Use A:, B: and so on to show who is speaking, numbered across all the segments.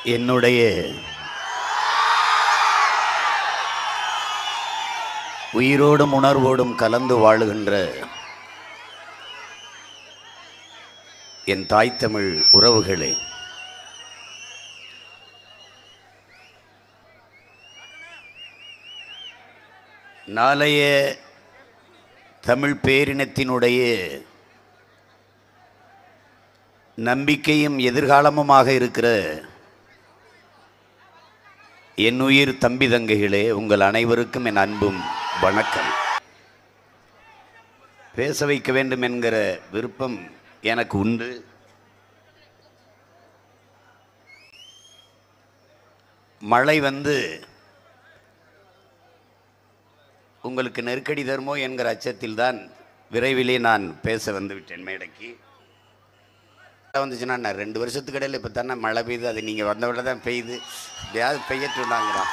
A: என்னுடைய உயிரோடும் உணர்வோடும் கலந்து வாழுகின்ற என் தாய் தமிழ் உறவுகளே நாளைய தமிழ் பேரினத்தினுடைய நம்பிக்கையும் எதிர்காலமுமாக இருக்கிற என் உயிர் தம்பி தங்கைகளே உங்கள் அனைவருக்கும் என் அன்பும் வணக்கம் பேச வைக்க வேண்டும் என்கிற விருப்பம் எனக்கு உண்டு மழை வந்து உங்களுக்கு நெருக்கடி தருமோ என்கிற அச்சத்தில்தான் விரைவிலே நான் பேச வந்து விட்டேன் மேடைக்கு மழை வந்துச்சுன்னா நான் ரெண்டு வருஷத்துக்கு இடையில இப்போ தானே மழை பெய்யுது அது நீங்கள் வந்த விட தான் பெய்யுது எப்படியாவது பெய்யட்டுனாங்கிறான்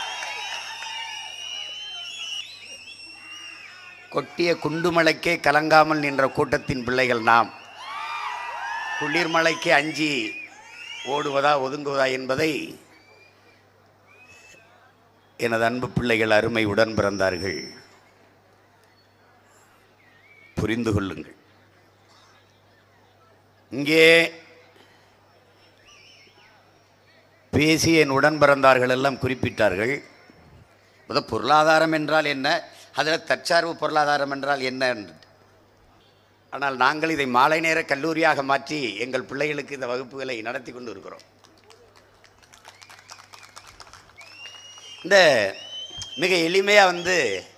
A: கொட்டிய குண்டுமலைக்கே கலங்காமல் நின்ற கூட்டத்தின் பிள்ளைகள் நாம் குளிர்மலைக்கு அஞ்சி ஓடுவதா ஒதுங்குவதா என்பதை எனது அன்பு பிள்ளைகள் அருமை உடன் பிறந்தார்கள் புரிந்து கொள்ளுங்கள் இங்கே பேசிய என் உடன் பிறந்தார்கள் எல்லாம் குறிப்பிட்டார்கள் முத பொருளாதாரம் என்றால் என்ன அதில் தற்சார்பு பொருளாதாரம் என்றால் என்ன என்று. ஆனால் நாங்கள் இதை மாலை நேர கல்லூரியாக மாற்றி எங்கள் பிள்ளைகளுக்கு இந்த வகுப்புகளை நடத்தி கொண்டு இருக்கிறோம் இந்த மிக எளிமையாக வந்து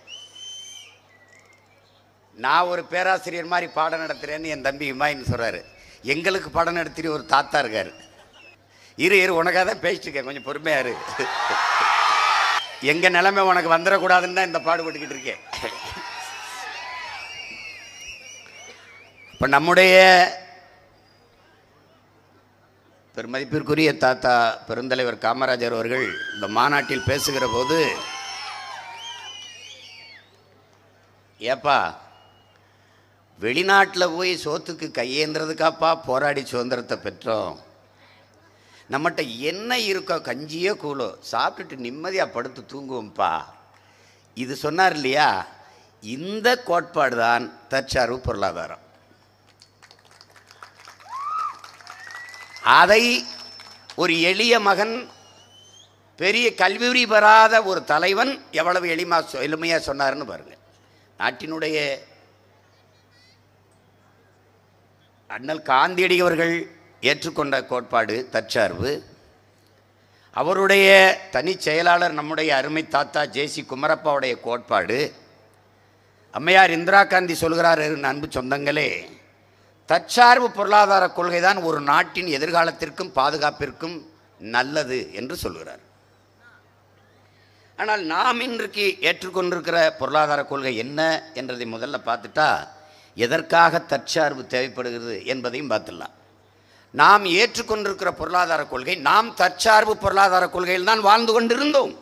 A: நான் ஒரு பேராசிரியர் மாதிரி பாடம் நடத்துகிறேன்னு என் தம்பி இமாயின்னு சொல்கிறாரு எங்களுக்கு பாடம் நடத்திட்டு ஒரு தாத்தா இருக்கார் இரு இரு உனக்காக தான் பேசிட்டு இருக்கேன் கொஞ்சம் பொறுமையா இரு எங்கள் நிலைமை உனக்கு வந்துடக்கூடாதுன்னு தான் இந்த பாடுபட்டுக்கிட்டு இருக்கேன் இப்போ நம்முடைய பெருமதிப்பிற்குரிய தாத்தா பெருந்தலைவர் காமராஜர் அவர்கள் இந்த மாநாட்டில் பேசுகிற போது ஏப்பா வெளிநாட்டில் போய் சோத்துக்கு கையேந்துறதுக்காப்பா போராடி சுதந்திரத்தை பெற்றோம் நம்மகிட்ட என்ன இருக்கோ கஞ்சியோ கூழோ சாப்பிட்டுட்டு நிம்மதியாக படுத்து தூங்குவோம்ப்பா இது சொன்னார் இல்லையா இந்த கோட்பாடு தான் தற்சார்பு பொருளாதாரம் அதை ஒரு எளிய மகன் பெரிய கல்வி பெறாத ஒரு தலைவன் எவ்வளவு எளிமா எளிமையாக சொன்னாருன்னு பாருங்க நாட்டினுடைய அண்ணல் காந்தியடி அவர்கள் ஏற்றுக்கொண்ட கோட்பாடு தற்சார்பு அவருடைய தனிச் செயலாளர் நம்முடைய அருமை தாத்தா ஜேசி குமரப்பாவுடைய கோட்பாடு அம்மையார் இந்திரா காந்தி சொல்கிறார் என் அன்பு சொந்தங்களே தற்சார்பு பொருளாதார கொள்கை தான் ஒரு நாட்டின் எதிர்காலத்திற்கும் பாதுகாப்பிற்கும் நல்லது என்று சொல்கிறார் ஆனால் நாம் இன்றைக்கு ஏற்றுக்கொண்டிருக்கிற பொருளாதார கொள்கை என்ன என்றதை முதல்ல பார்த்துட்டா எதற்காக தற்சார்பு தேவைப்படுகிறது என்பதையும் பார்த்துடலாம் நாம் ஏற்றுக்கொண்டிருக்கிற பொருளாதார கொள்கை நாம் தற்சார்பு பொருளாதார கொள்கையில் தான் வாழ்ந்து கொண்டிருந்தோம்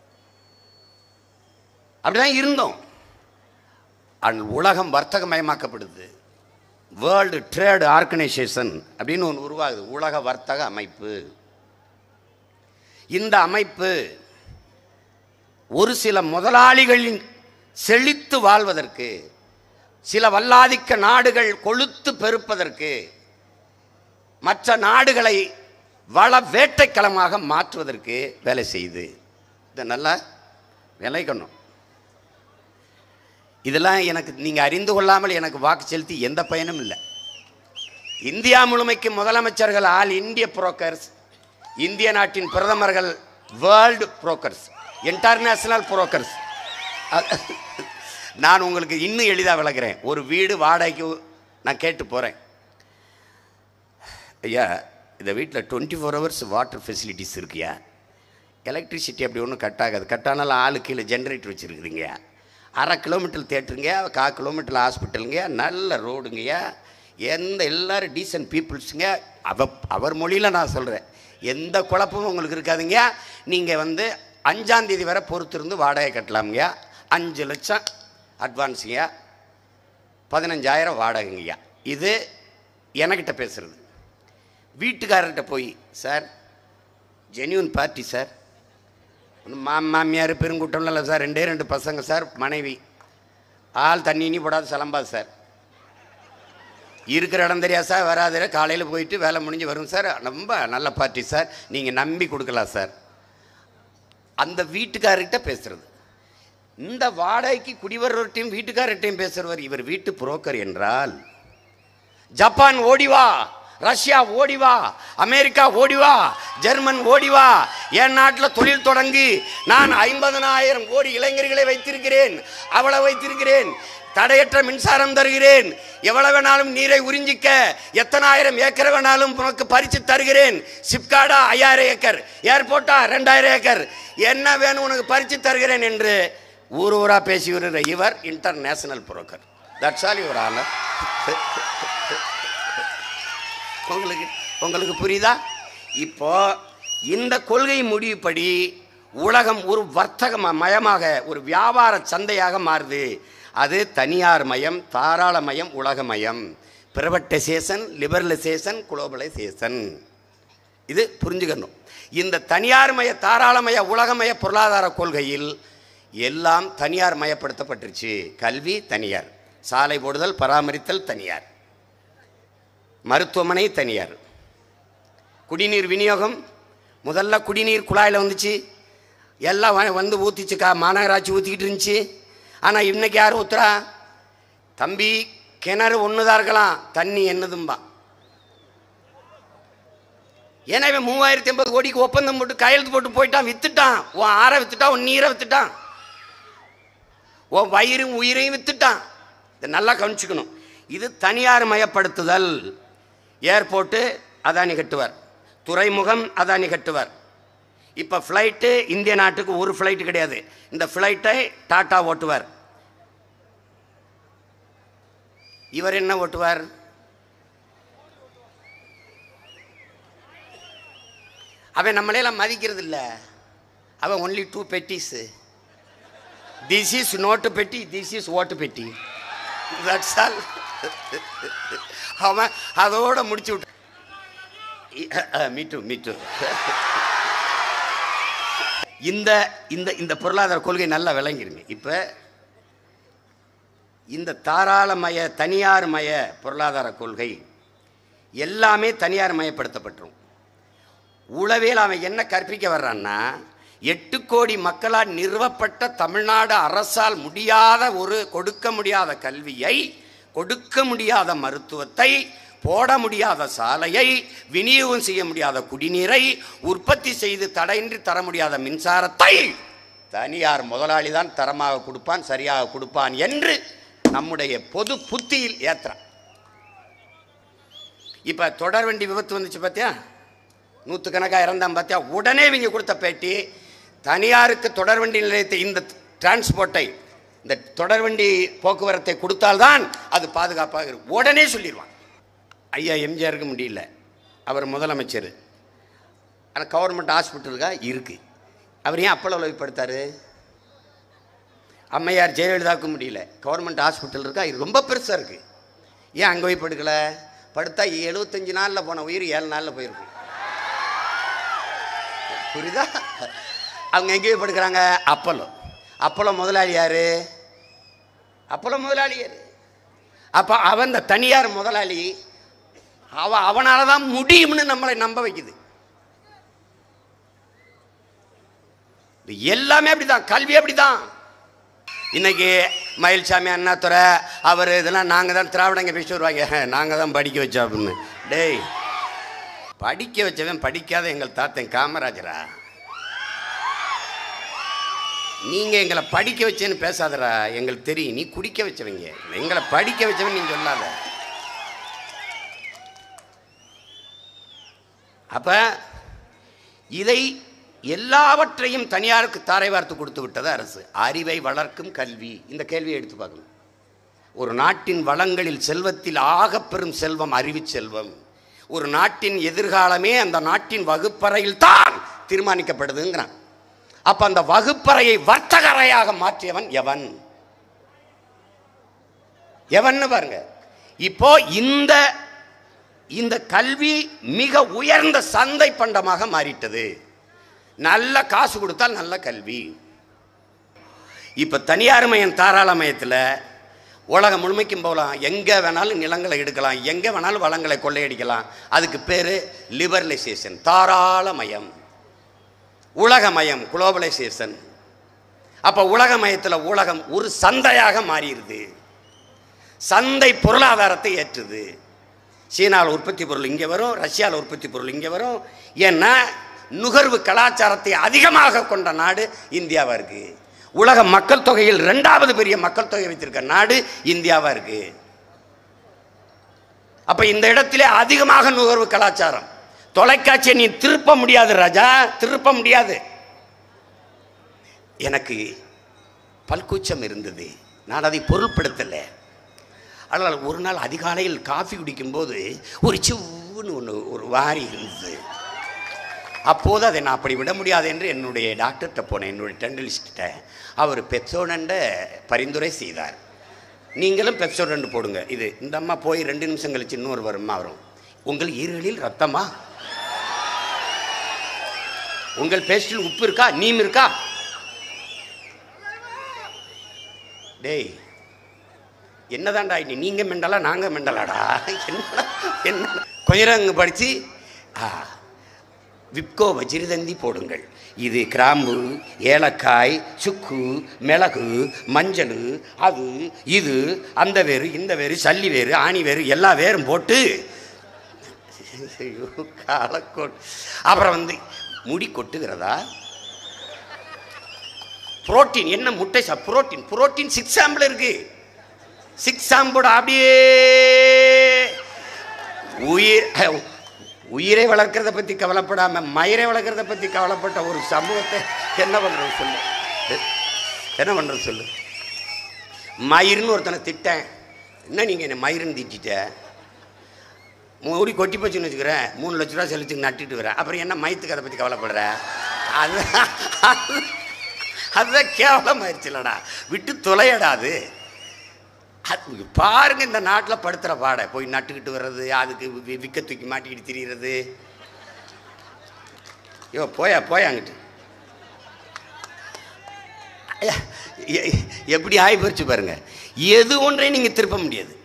A: அப்படிதான் இருந்தோம் அண்ட் உலகம் வர்த்தகமயமாக்கப்படுது வேர்ல்டு ட்ரேட் ஆர்கனைசேஷன் அப்படின்னு ஒன்று உருவாகுது உலக வர்த்தக அமைப்பு இந்த அமைப்பு ஒரு சில முதலாளிகளின் செழித்து வாழ்வதற்கு சில வல்லாதிக்க நாடுகள் கொழுத்து பெருப்பதற்கு மற்ற நாடுகளை வள வேட்டைக்களமாக மாற்றுவதற்கு வேலை செய்யுது இதை நல்லா விளைக்கணும் இதெல்லாம் எனக்கு நீங்கள் அறிந்து கொள்ளாமல் எனக்கு வாக்கு செலுத்தி எந்த பயனும் இல்லை இந்தியா முழுமைக்கு முதலமைச்சர்கள் ஆல் இந்திய புரோக்கர்ஸ் இந்திய நாட்டின் பிரதமர்கள் வேர்ல்டு புரோக்கர்ஸ் இன்டர்நேஷனல் புரோக்கர்ஸ் நான் உங்களுக்கு இன்னும் எளிதாக விளக்குறேன் ஒரு வீடு வாடகைக்கு நான் கேட்டு போகிறேன் ஐயா இந்த வீட்டில் twenty four hours water facilities இருக்குயா எலக்ட்ரிசிட்டி அப்படி ஒன்றும் கட் ஆகாது கட் ஆனாலும் ஆளு கீழே ஜென்ரேட்டர் வச்சுருக்குறீங்க அரை கிலோமீட்டர் தேட்டருங்க கா கிலோமீட்டர் ஹாஸ்பிட்டலுங்க நல்ல ரோடுங்கய்யா எந்த எல்லாரும் டீசன்ட் பீப்புள்ஸுங்க அவ அவர் மொழியில் நான் சொல்கிறேன் எந்த குழப்பமும் உங்களுக்கு இருக்காதுங்க நீங்கள் வந்து அஞ்சாந்தேதி வரை பொறுத்திருந்து வாடகை கட்டலாமுங்க அஞ்சு லட்சம் அட்வான்ஸுங்க பதினஞ்சாயிரம் வாடகைங்கய்யா இது எனக்கிட்ட பேசுகிறது வீட்டுக்காரர்கிட்ட போய் சார் ஜென்யூன் பார்ட்டி சார் மா மாமியார் பெருங்கூட்டம்லாம் இல்லை சார் ரெண்டே ரெண்டு பசங்க சார் மனைவி ஆள் தண்ணி இனி போடாது சிலம்பாது சார் இருக்கிற இடம் தெரியாது சார் வராது காலையில் போயிட்டு வேலை முடிஞ்சு வரும் சார் ரொம்ப நல்ல பார்ட்டி சார் நீங்கள் நம்பி கொடுக்கலாம் சார் அந்த வீட்டுக்காரர்கிட்ட பேசுறது இந்த வாடகைக்கு குடிவரவர்கிட்டையும் வீட்டுக்காரர்கிட்டையும் பேசுறவர் இவர் வீட்டு புரோக்கர் என்றால் ஜப்பான் ஓடிவா ரஷ்யா ஓடிவா அமெரிக்கா ஓடிவா ஜெர்மன் ஓடிவா என் நாட்டில் தொழில் தொடங்கி நான் ஐம்பதனாயிரம் கோடி இளைஞர்களை வைத்திருக்கிறேன் அவ்வளவு வைத்திருக்கிறேன் தடையற்ற மின்சாரம் தருகிறேன் எவ்வளவு வேணாலும் நீரை உறிஞ்சிக்க எத்தனாயிரம் ஏக்கர் வேணாலும் உனக்கு பறித்து தருகிறேன் சிப்காடா ஐயாயிரம் ஏக்கர் ஏர்போர்ட்டா ரெண்டாயிரம் ஏக்கர் என்ன வேணும் உனக்கு பறித்து தருகிறேன் என்று ஊர் ஊரா பேசி வருகிற இவர் இன்டர்நேஷனல் புரோக்கர் தட்ஸ் ஆல் இவர் ஆனர் உங்களுக்கு உங்களுக்கு புரியுதா இப்போ இந்த கொள்கை முடிவுப்படி உலகம் ஒரு வர்த்தக ம- மயமாக ஒரு வியாபார சந்தையாக மாறுது அது தனியார் மயம் தாராளமயம் உலகமயம் பிரைவட்டைசேஷன் லிபரலைசேஷன் குளோபலைசேஷன் இது புரிஞ்சுக்கணும் இந்த தனியார் மய தாராளமய உலகமய பொருளாதார கொள்கையில் எல்லாம் தனியார் மயப்படுத்தப்பட்டுருச்சு கல்வி தனியார் சாலை போடுதல் பராமரித்தல் தனியார் மருத்துவமனை தனியார் குடிநீர் விநியோகம் முதல்ல குடிநீர் குழாயில் வந்துச்சு எல்லாம் வ- வந்து ஊற்றிச்சு கா மாநகராட்சி ஊற்றிக்கிட்டு இருந்துச்சு ஆனால் இன்னைக்கு யார் ஊத்துறா தம்பி கிணறு ஒன்று தான் இருக்கலாம் தண்ணி என்னதும்பா ஏன்னா இவன் மூவாயிரத்தி ஐம்பது கோடிக்கு ஒப்பந்தம் போட்டு கையெழுத்து போட்டு போயிட்டான் வித்துட்டான் உன் ஆறை வித்துட்டான் உன் நீரை வித்துட்டான் உன் வயிறும் உயிரையும் வித்துட்டான் இதை நல்லா கவனிச்சுக்கணும் இது தனியார் மயப்படுத்துதல் ஏர்போர்ட்டு அதானி கட்டுவார் துறைமுகம் அதானி கட்டுவார் இப்போ ஃப்ளைட்டு இந்திய நாட்டுக்கு ஒரு ஃப்ளைட்டு கிடையாது இந்த ஃப்ளைட்டை டாட்டா ஓட்டுவார் இவர் என்ன ஓட்டுவார் அவன் நம்மளையெல்லாம் மதிக்கிறது இல்லை அவன் ஒன்லி டூ பெட்டிஸு திஸ் இஸ் நோட்டு பெட்டி திஸ் இஸ் ஓட்டு பெட்டி தட்ஸ் ஆல் அவன் அதோட முடிச்சு விட்டு மீட்டு மீட்டு இந்த இந்த இந்த பொருளாதார கொள்கை நல்லா விளங்கிருங்க இப்போ இந்த தாராளமய தனியார் மய பொருளாதார கொள்கை எல்லாமே தனியார் மயப்படுத்தப்பட்டுரும் உளவியல் அவன் என்ன கற்பிக்க வர்றான்னா எட்டு கோடி மக்களால் நிறுவப்பட்ட தமிழ்நாடு அரசால் முடியாத ஒரு கொடுக்க முடியாத கல்வியை கொடுக்க முடியாத மருத்துவத்தை போட முடியாத சாலையை விநியோகம் செய்ய முடியாத குடிநீரை உற்பத்தி செய்து தடையின்றி தர முடியாத மின்சாரத்தை தனியார் முதலாளி தான் தரமாக கொடுப்பான் சரியாக கொடுப்பான் என்று நம்முடைய பொது புத்தியில் ஏத்துறான் இப்போ தொடர்வண்டி விபத்து வந்துச்சு பார்த்தியா நூற்றுக்கணக்காக இறந்தான் பார்த்தியா உடனே இவங்க கொடுத்த பேட்டி தனியாருக்கு தொடர்வண்டி நிலையத்தை இந்த டிரான்ஸ்போர்ட்டை இந்த தொடர்வண்டி போக்குவரத்தை கொடுத்தால்தான் அது பாதுகாப்பாக இருக்கும் உடனே சொல்லிடுவான் ஐயா எம்ஜிஆருக்கு முடியல அவர் முதலமைச்சர் ஆனால் கவர்மெண்ட் ஹாஸ்பிட்டலுக்கா இருக்குது அவர் ஏன் அப்பள உதவிப்படுத்தாரு அம்மையார் ஜெயலலிதாவுக்கு முடியல கவர்மெண்ட் ஹாஸ்பிட்டல் இருக்கா இது ரொம்ப பெருசாக இருக்குது ஏன் அங்கே போய் படுக்கல படுத்தா எழுபத்தஞ்சு நாளில் போன உயிர் ஏழு நாளில் போயிருக்கும் புரியுதா அவங்க எங்கேயோ படுக்கிறாங்க அப்பலோ அப்பலோ முதலாளி யாரு அப்பலோ முதலாளி யாரு அப்போ அவன் இந்த தனியார் முதலாளி அவ அவனால தான் முடியும்னு நம்மளை நம்ப வைக்குது இது எல்லாமே அப்படிதான் கல்வி அப்படிதான் இன்னைக்கு மயில்சாமி அண்ணாதுரை அவர் இதெல்லாம் நாங்கள் தான் திராவிடங்க பேசி வருவாங்க நாங்கள் தான் படிக்க வச்சோம் அப்படின்னு டேய் படிக்க வச்சவன் படிக்காத எங்கள் தாத்தன் காமராஜரா நீங்க எங்களை படிக்க வச்சேன்னு பேசாதடா எங்களுக்கு தெரியும் நீ குடிக்க வச்சவங்க எங்களை படிக்க வச்சவன் நீ சொல்லாத அப்ப இதை எல்லாவற்றையும் தனியாருக்கு தாரை வார்த்து கொடுத்து விட்டது அரசு அறிவை வளர்க்கும் கல்வி இந்த கேள்வியை எடுத்து பார்க்கணும் ஒரு நாட்டின் வளங்களில் செல்வத்தில் ஆகப்பெரும் செல்வம் அறிவு செல்வம் ஒரு நாட்டின் எதிர்காலமே அந்த நாட்டின் வகுப்பறையில் தான் தீர்மானிக்கப்படுதுங்கிறான் அப்ப அந்த வகுப்பறையை வர்த்தக அறையாக மாற்றியவன் எவன் எவன்னு பாருங்க இப்போ இந்த இந்த கல்வி மிக உயர்ந்த சந்தை பண்டமாக மாறிட்டது நல்ல காசு கொடுத்தால் நல்ல கல்வி இப்போ தனியார் மயம் தாராளமயத்தில் உலகம் முழுமைக்கும் போகலாம் எங்கே வேணாலும் நிலங்களை எடுக்கலாம் எங்கே வேணாலும் வளங்களை கொள்ளையடிக்கலாம் அதுக்கு பேர் லிபரலைசேஷன் தாராளமயம் உலகமயம் குளோபலைசேஷன் அப்போ உலகமயத்தில் உலகம் ஒரு சந்தையாக மாறிடுது சந்தை பொருளாதாரத்தை ஏற்றுது சீனாவில் உற்பத்தி பொருள் இங்கே வரும் ரஷ்யாவில் உற்பத்தி பொருள் இங்கே வரும் ஏன்னா நுகர்வு கலாச்சாரத்தை அதிகமாக கொண்ட நாடு இந்தியாவாக இருக்குது உலக மக்கள் தொகையில் ரெண்டாவது பெரிய மக்கள் தொகை வைத்திருக்க நாடு இந்தியாவாக இருக்குது அப்போ இந்த இடத்திலே அதிகமாக நுகர்வு கலாச்சாரம் தொலைக்காட்சியை நீ திருப்ப முடியாது ராஜா திருப்ப முடியாது எனக்கு பல்கூச்சம் இருந்தது நான் அதை பொருள்படுத்தலை ஆனால் ஒரு நாள் அதிகாலையில் காஃபி குடிக்கும்போது ஒரு சிவ்வுன்னு ஒன்று ஒரு வாரி இருந்தது அப்போது அதை நான் அப்படி விட முடியாது என்று என்னுடைய டாக்டர்கிட்ட போனேன் என்னுடைய டெண்டலிஸ்ட்ட அவர் பெப்சோடண்ட பரிந்துரை செய்தார் நீங்களும் பெப்சோடண்ட் போடுங்க இது இந்த அம்மா போய் ரெண்டு நிமிஷம் கழிச்சு இன்னொரு வருமா வரும் உங்கள் ஈரலில் ரத்தமா உங்கள் பேஸ்டில் உப்பு இருக்கா நீம் இருக்கா டேய் என்னதான்டா இனி நீங்கள் மெண்டலா நாங்கள் மெண்டலாடா என்னடா என்ன கொஞ்ச நேரம் அங்கே படித்து ஆ விப்கோ வஜிரதந்தி போடுங்கள் இது கிராம்பு ஏலக்காய் சுக்கு மிளகு மஞ்சள் அது இது அந்த வேறு இந்த வேறு சல்லி வேறு ஆணி வேறு எல்லா வேரும் போட்டு ஐயோ காலக்கோட் அப்புறம் வந்து முடி கொட்டுகிறதா புரோட்டீன் என்ன முட்டை சா புரோட்டீன் புரோட்டீன் சிக்ஸ் சாம்பிள் இருக்கு சிக்ஸ் சாம்போட அப்படியே உயிர் உயிரை வளர்க்கறத பற்றி கவலைப்படாம மயிரை வளர்க்கறத பற்றி கவலைப்பட்ட ஒரு சமூகத்தை என்ன பண்ணுறது சொல்லு என்ன பண்ணுறது சொல்லு மயிர்னு ஒருத்தனை திட்டேன் என்ன நீங்கள் என்ன மயிருன்னு திட்டிட்ட மூடி கொட்டி போச்சுன்னு வச்சுக்கிறேன் மூணு லட்ச ரூபா செலுத்துக்கு நட்டுட்டு வரேன் அப்புறம் என்ன மயத்துக்கு அதை பற்றி கவலைப்படுற அது அது- அதுதான் கேவலமாயிருச்சுலடா விட்டு தொலையடா அது அது பாருங்க இந்த நாட்டில் படுத்துகிற பாட போய் நட்டுக்கிட்டு வர்றது அதுக்கு வி- விக்க தூக்கி மாட்டிக்கிட்டு திரியிறது ஐயோ போயா போயா அங்கிட்டு ஐயா, எ- எ- எப்படி ஆகி போச்சு பாருங்க எது ஒன்றையும் நீங்கள் திருப்ப முடியாது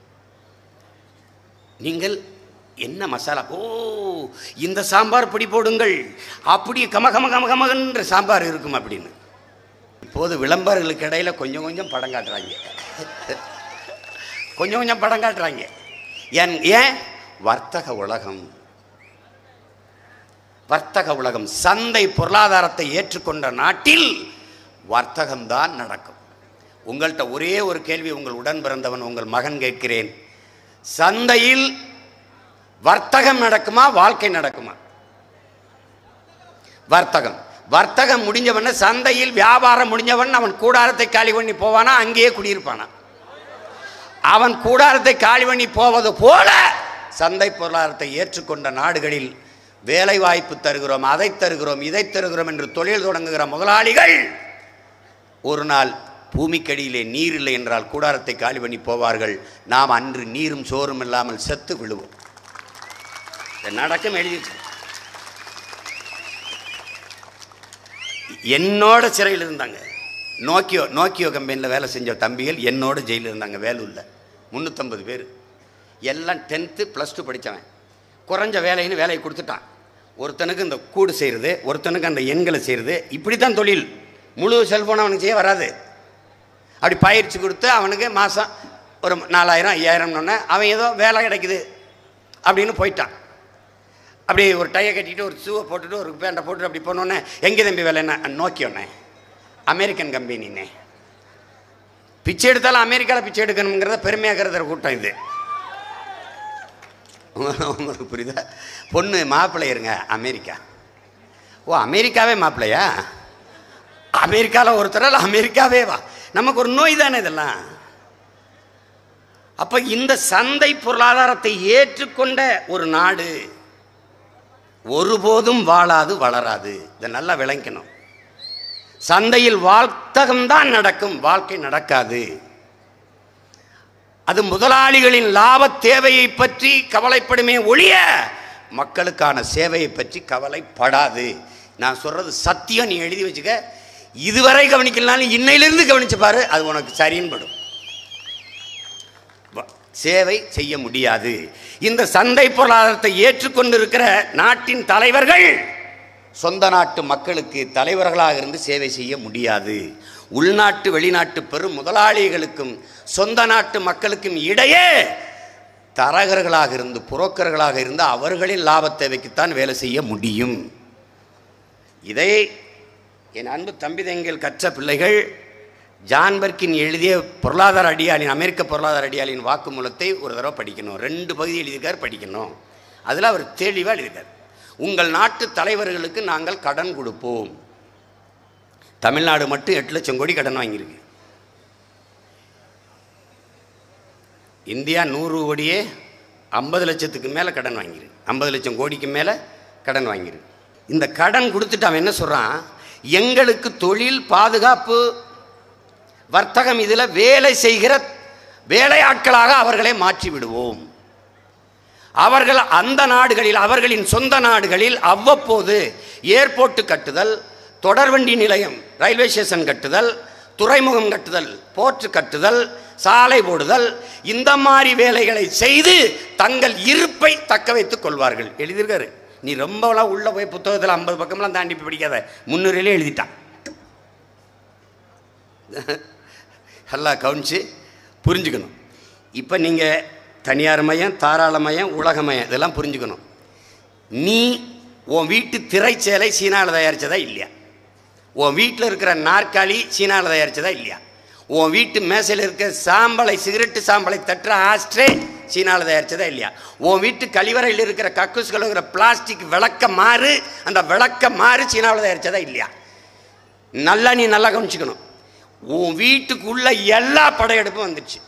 A: நீங்கள் என்ன மசாலா ஓ இந்த சாம்பார் பொடி போடுங்கள் அப்படி கம கம கம கமகன்ற சாம்பார் இருக்கும் அப்படின்னு இப்போது விளம்பரங்களுக்கு இடையில கொஞ்சம் கொஞ்சம் படம் காட்டுறாங்க கொஞ்சம் கொஞ்சம் படம் காட்டுறாங்க ஏன் ஏன் வர்த்தக உலகம் வர்த்தக உலகம் சந்தை பொருளாதாரத்தை ஏற்றுக்கொண்ட நாட்டில் வர்த்தகம்தான் நடக்கும் உங்கள்கிட்ட ஒரே ஒரு கேள்வி உங்கள் உடன் பிறந்தவன் உங்கள் மகன் கேட்கிறேன் சந்தையில் வர்த்தகம் நடக்குமா வாழ்க்கை நடக்குமா வர்த்தகம் வர்த்தகம் முடிஞ்சவன சந்தையில் வியாபாரம் முடிஞ்சவன் அவன் கூடாரத்தை காலி பண்ணி போவானா அங்கேயே குடியிருப்பானா அவன் கூடாரத்தை காலி பண்ணி போவது போல சந்தை பொருளாதாரத்தை ஏற்றுக்கொண்ட நாடுகளில் வேலை வாய்ப்பு தருகிறோம் அதை தருகிறோம் இதை தருகிறோம் என்று தொழில் தொடங்குகிற முதலாளிகள் ஒரு நாள் பூமிக்கடியிலே நீர் இல்லை என்றால் கூடாரத்தை காலி பண்ணி போவார்கள் நாம் அன்று நீரும் சோறும் இல்லாமல் செத்து விழுவோம் இது நடக்கும் எழுதி வச்சிருக்கேன். என்னோட சிறையில் இருந்தாங்க நோக்கியோ நோக்கியோ கம்பெனியில் வேலை செஞ்ச தம்பிகள் என்னோட ஜெயிலில் இருந்தாங்க வேலூரில் முந்நூற்றம்பது பேர் எல்லாம் டென்த்து ப்ளஸ் டூ படித்தவன் குறைஞ்ச வேலைன்னு வேலையை கொடுத்துட்டான் ஒருத்தனுக்கு இந்த கூடு செய்கிறது ஒருத்தனுக்கு அந்த எண்களை செய்கிறது இப்படி தான் தொழில் முழு செல்ஃபோன் அவனுக்கு செய்ய வராது அப்படி பயிற்சி கொடுத்து அவனுக்கு மாதம் ஒரு நாலாயிரம் ஐயாயிரம்னு அவன் ஏதோ வேலை கிடைக்குது அப்படின்னு போயிட்டான் அப்படி ஒரு டைய கட்டிட்டு ஒரு ஷூவை போட்டுட்டு ஒரு பேண்டை போட்டுட்டு அப்படி போனோன்னே எங்கே தம்பி வேலைன்னா நோக்கியோண்ணே அமெரிக்கன் கம்பெனின்னே பிச்சை எடுத்தாலும் அமெரிக்காவில் பிச்சை எடுக்கணுங்கிறத பெருமையாக கருதுற கூட்டம் இது உங்களுக்கு புரியுதா பொண்ணு மாப்பிள்ளை இருங்க அமெரிக்கா ஓ அமெரிக்காவே மாப்பிள்ளையா அமெரிக்காவில் ஒருத்தரால் அமெரிக்காவே வா நமக்கு ஒரு நோய் தானே இதெல்லாம் அப்போ இந்த சந்தை பொருளாதாரத்தை ஏற்றுக்கொண்ட ஒரு நாடு ஒருபோதும் வாழாது வளராது இதை நல்லா விளங்கணும் சந்தையில் வார்த்தகம்தான் நடக்கும் வாழ்க்கை நடக்காது அது முதலாளிகளின் லாப தேவையை பற்றி கவலைப்படுமே ஒழிய மக்களுக்கான சேவையை பற்றி கவலைப்படாது நான் சொல்றது சத்தியம் நீ எழுதி வச்சுக்க இதுவரை கவனிக்கலனாலும் இன்னையிலிருந்து கவனிச்சு பாரு அது உனக்கு சரின்னு படும் வ- சேவை செய்ய முடியாது இந்த சந்தை பொருளாதாரத்தை ஏற்றுக்கொண்டிருக்கிற நாட்டின் தலைவர்கள் சொந்த நாட்டு மக்களுக்கு தலைவர்களாக இருந்து சேவை செய்ய முடியாது உள்நாட்டு வெளிநாட்டு பெரும் முதலாளிகளுக்கும் சொந்த நாட்டு மக்களுக்கும் இடையே தரகர்களாக இருந்து புரோக்கர்களாக இருந்து அவர்களின் லாபத்தை வைக்கத்தான் வேலை செய்ய முடியும் இதை என் அன்பு தம்பிதங்கள் கற்ற பிள்ளைகள் ஜான்பர்க்கின் எழுதிய பொருளாதார அடியாளின் அமெரிக்க பொருளாதார அடியாளின் வாக்குமூலத்தை ஒரு தடவை படிக்கணும் ரெண்டு பகுதி எழுதியிருக்கார் படிக்கணும் அதில் அவர் தெளிவாக எழுதியிருக்கார் உங்கள் நாட்டு தலைவர்களுக்கு நாங்கள் கடன் கொடுப்போம் தமிழ்நாடு மட்டும் எட்டு லட்சம் கோடி கடன் வாங்கியிருக்கு இந்தியா நூறு கோடியே ஐம்பது லட்சத்துக்கு மேலே கடன் வாங்கியிருக்கு ஐம்பது லட்சம் கோடிக்கு மேலே கடன் வாங்கியிருக்கு இந்த கடன் கொடுத்துட்டு அவன் என்ன சொல்கிறான் எங்களுக்கு தொழில் பாதுகாப்பு வர்த்தகம் இதில் வேலை செய்கிற வேலையாட்களாக அவர்களை மாற்றி விடுவோம் அவர்கள் அந்த நாடுகளில் அவர்களின் சொந்த நாடுகளில் அவ்வப்போது ஏர்போர்ட் கட்டுதல் தொடர்வண்டி நிலையம் ரயில்வே ஸ்டேஷன் கட்டுதல் துறைமுகம் கட்டுதல் போர்ட் கட்டுதல் சாலை போடுதல் இந்த மாதிரி வேலைகளை செய்து தங்கள் இருப்பை தக்க வைத்துக் கொள்வார்கள் எழுதியிருக்காரு நீ ரொம்பலாம் உள்ள போய் புத்தகத்தில் ஐம்பது பக்கம்லாம் தாண்டி போய் படிக்காத முன்னுரையிலே எழுதிட்டான் எல்லாம் கவனிச்சு புரிஞ்சுக்கணும் இப்போ நீங்கள் தனியார் மயம் தாராள மயம் உலக மயம் இதெல்லாம் புரிஞ்சுக்கணும் நீ உன் வீட்டு திரைச்சேலை சீனாவில் தயாரித்ததா இல்லையா உன் வீட்டில் இருக்கிற நாற்காலி சீனாவில் தயாரித்ததா இல்லையா உன் வீட்டு மேசையில் இருக்க சாம்பலை சிகரெட்டு சாம்பலை தட்டுற ஆஸ்ட்ரே சீனாவில் தயாரித்ததா இல்லையா உன் வீட்டு கழிவறையில் இருக்கிற கக்கூஸ் கழுவுகிற பிளாஸ்டிக் விளக்க மாறு அந்த விளக்க மாறு சீனாவில் தயாரித்ததா இல்லையா நல்லா நீ நல்லா கவனிச்சுக்கணும் உன் வீட்டுக்குள்ள எல்லா படையெடுப்பும் வந்துடுச்சு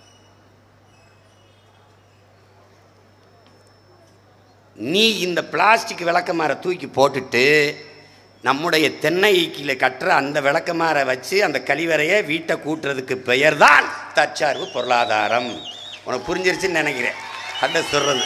A: நீ இந்த பிளாஸ்டிக் விளக்கமாரை தூக்கி போட்டுட்டு நம்முடைய தென்னைக்கில் கட்டுற அந்த விளக்கமாரை வச்சு அந்த கழிவறையை வீட்டை கூட்டுறதுக்கு பெயர் தான் தற்சார்பு பொருளாதாரம் உனக்கு புரிஞ்சிருச்சுன்னு நினைக்கிறேன் அட சொல்றது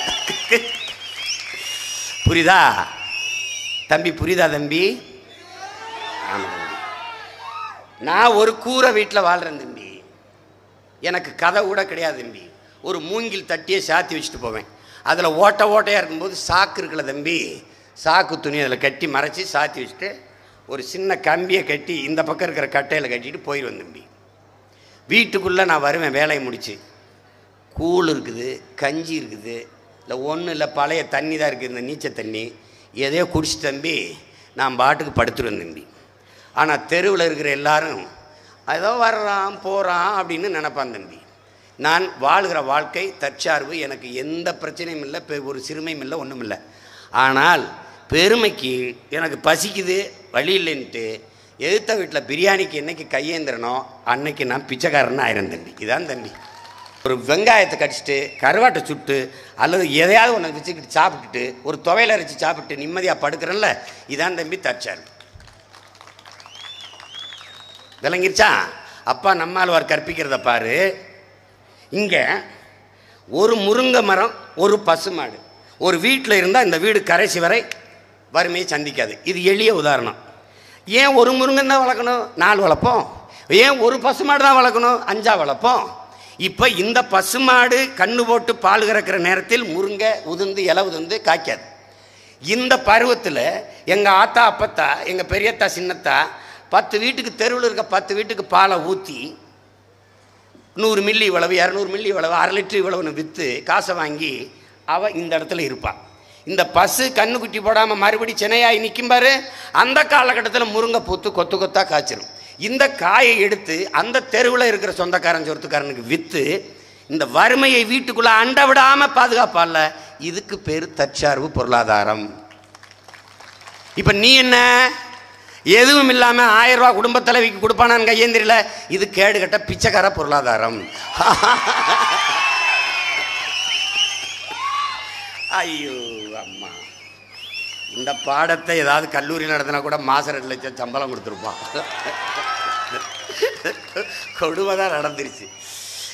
A: புரியுதா தம்பி புரியுதா தம்பி ஆமாம் தம்பி நான் ஒரு கூரை வீட்டில் வாழ்கிறேன் தம்பி எனக்கு கதை கூட கிடையாது தம்பி ஒரு மூங்கில் தட்டியை சாத்தி வச்சுட்டு போவேன் அதில் ஓட்டை ஓட்டையாக இருக்கும்போது சாக்கு இருக்குல்ல தம்பி சாக்கு துணி அதில் கட்டி மறைச்சி சாத்தி வச்சுட்டு ஒரு சின்ன கம்பியை கட்டி இந்த பக்கம் இருக்கிற கட்டையில் கட்டிட்டு போயிடுவேன் தம்பி வீட்டுக்குள்ளே நான் வருவேன் வேலையை முடிச்சு கூழ் இருக்குது கஞ்சி இருக்குது இல்லை ஒன்றும் இல்லை பழைய தண்ணி தான் இருக்குது இந்த நீச்சல் தண்ணி எதையோ குடிச்சு தம்பி நான் பாட்டுக்கு படுத்துருவேன் தம்பி ஆனால் தெருவில் இருக்கிற எல்லாரும் ஏதோ வர்றான் போகிறான் அப்படின்னு நினைப்பான் தம்பி நான் வாழ்கிற வாழ்க்கை தற்சார்பு எனக்கு எந்த பிரச்சனையும் இல்லை பெ- ஒரு சிறுமையும் இல்லை ஒன்றும் இல்லை ஆனால் பெருமைக்கு எனக்கு பசிக்குது வழி இல்லைன்ட்டு எதிர்த்த வீட்டில் பிரியாணிக்கு என்னைக்கு கையேந்திரனோ அன்னைக்கு நான் பிச்சைக்காரன்னு ஆயிரம் தம்பி இதான் தம்பி ஒரு வெங்காயத்தை கடிச்சிட்டு கருவாட்டை சுட்டு அல்லது எதையாவது ஒன்று வச்சுக்கிட்டு சாப்பிட்டுட்டு ஒரு துவையில அரைச்சி சாப்பிட்டு நிம்மதியாக படுக்கிறேன்ல இதான் தம்பி தற்சார்பு விளங்கிருச்சா அப்பா நம்மாழ்வார் கற்பிக்கிறத பாரு இங்கே ஒரு முருங்கை மரம் ஒரு பசுமாடு ஒரு வீட்டில் இருந்தால் இந்த வீடு கரைசி வரை வறுமையை சந்திக்காது இது எளிய உதாரணம் ஏன் ஒரு முருங்கன் தான் வளர்க்கணும் நாலு வளர்ப்போம் ஏன் ஒரு பசுமாடு தான் வளர்க்கணும் அஞ்சா வளர்ப்போம் இப்போ இந்த பசுமாடு கண்ணு போட்டு பால் கறக்கிற நேரத்தில் முருங்கை உதிர்ந்து இலை உதிர்ந்து காய்க்காது இந்த பருவத்தில் எங்கள் ஆத்தா அப்பத்தா எங்கள் பெரியத்தா சின்னத்தா பத்து வீட்டுக்கு தெருவில் இருக்க பத்து வீட்டுக்கு பாலை ஊற்றி நூறு மில்லி இவ்வளவு இரநூறு மில்லி இவ்வளவு அரை லிட்டர் இவ்வளவுன்னு விற்று காசை வாங்கி அவள் இந்த இடத்துல இருப்பாள் இந்த பசு கண்ணு குட்டி போடாமல் மறுபடி சென்னையாகி நிற்கும் பாரு அந்த காலகட்டத்தில் முருங்கை பூத்து கொத்து கொத்தா காய்ச்சிரும் இந்த காயை எடுத்து அந்த தெருவில் இருக்கிற சொந்தக்காரன் சொத்துக்காரனுக்கு விற்று இந்த வறுமையை வீட்டுக்குள்ளே அண்ட விடாமல் பாதுகாப்பால இதுக்கு பேர் தற்சார்பு பொருளாதாரம் இப்போ நீ என்ன எதுவும் இல்லாமல் ஆயிரம் ரூபா குடும்ப தலைவிக்கு கொடுப்பானான்னு கையேந்திரில இது கேடு கட்ட பிச்சைக்கார பொருளாதாரம் ஐயோ அம்மா இந்த பாடத்தை ஏதாவது கல்லூரி நடத்தினா கூட மாசம் ரெண்டு லட்சம் சம்பளம் கொடுத்துருப்பான் கொடுமை தான் நடந்துருச்சு